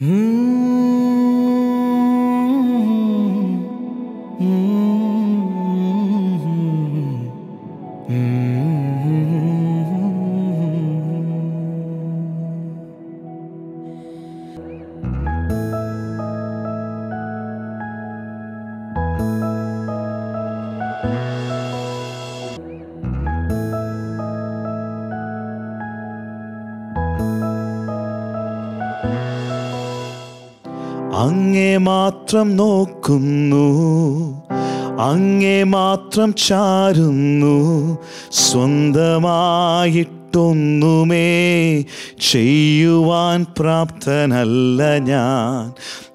അങ്ങേ മാത്രം നോക്കുന്നു അങ്ങേ മാത്രം ചാരുന്നു സ്വന്തമായിട്ടൊന്നുമേ ചെയ്യുവാൻ പ്രാപ്തനല്ല ഞാൻ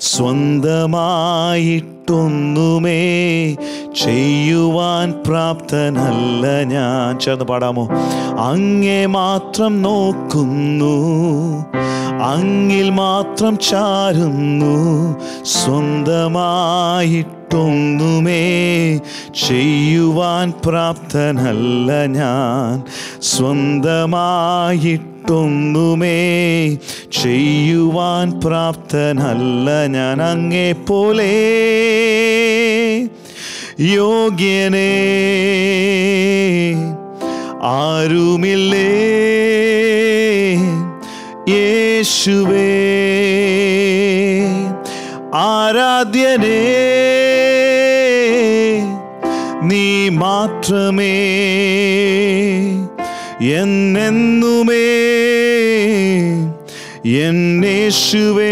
സ്വന്തമായിട്ടൊന്നുമേ ചെയ്യുവാൻ പ്രാപ്തനല്ല ഞാൻ ചേർന്ന് പാടാമോ അങ്ങേ മാത്രം നോക്കുന്നു അങ്ങിൽ മാത്രം ചാരുന്നു സ്വന്തമായിട്ടൊന്നുമേ ചെയ്യുവാൻ പ്രാപ്തനല്ല ഞാൻ സ്വന്തമായിട്ടൊന്നുമേ ചെയ്യുവാൻ പ്രാപ്തനല്ല ഞാൻ അങ്ങേ പോലെ യോഗ്യനേ ആരുമില്ലേ യേശുവേ ആരാധ്യനേ നീ മാത്രമേ എന്നെന്നുമേ എന്നേശുവേ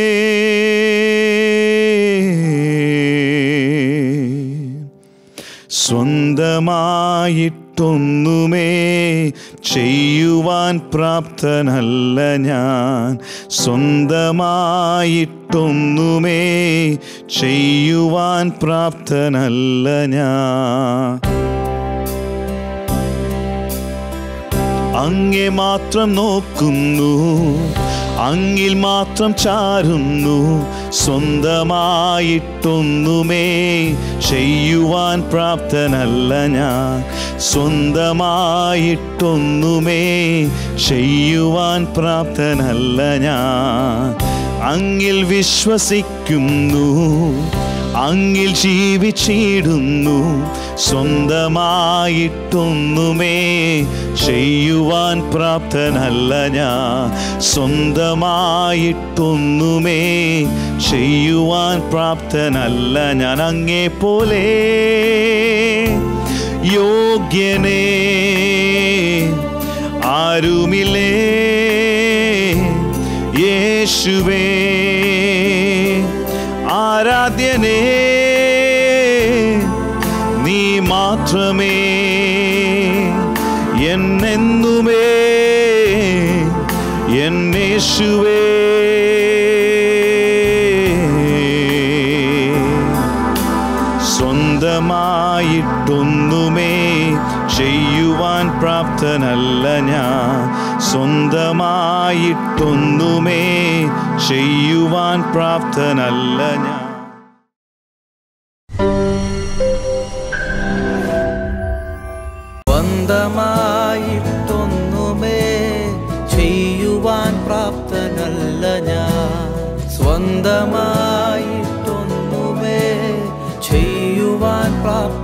സ്വന്തമായിട്ടൊന്നുമേ ചെയ്യുവാൻ പ്രാപ്തനല്ല ഞാൻ സ്വന്തമായിട്ടൊന്നുമേ ചെയ്യുവാൻ പ്രാപ്തനല്ല ഞാൻ അങ്ങേ മാത്രം നോക്കുന്നു അങ്ങിൽ മാത്രം ചാരുന്നു സ്വന്തമായിട്ടൊന്നുമേ ചെയ്യുവാൻ പ്രാപ്തനല്ല ഞാൻ സ്വന്തമായിട്ടൊന്നുമേ ചെയ്യുവാൻ പ്രാപ്തനല്ല ഞാൻ അങ്ങിൽ വിശ്വസിക്കുന്നു അങ്ങിൽ ജീവിച്ചിടുന്നു സ്വന്തമായിട്ടൊന്നുമേ ചെയ്യുവാൻ പ്രാപ്തനല്ല ഞാൻ സ്വന്തമായിട്ടൊന്നുമേ ചെയ്യുവാൻ പ്രാപ്തനല്ല ഞാൻ അങ്ങേ പോലെ യോഗ്യനേ ആരുമില്ലേ യേശുവേ ആരാധ്യനേ നീ മാത്രമേ എന്നെന്നുമേ എന്നേശുവേ സ്വന്തമായിട്ടൊന്നുമേ ചെയ്യുവാൻ പ്രാപ്തനല്ല ഞാൻ സ്വന്തമായിട്ടൊന്നുമേ ചെയ്യുവാൻ പ്രാപ്തനല്ല ഞാൻ സ്വന്തമായിട്ടൊന്നുമേ ചെയ്യുവാൻ പ്രാപ്തനല്ല ഞാൻ സ്വന്തമായിട്ടൊന്നുമേ ചെയ്യുവാൻ പ്രാപ്ത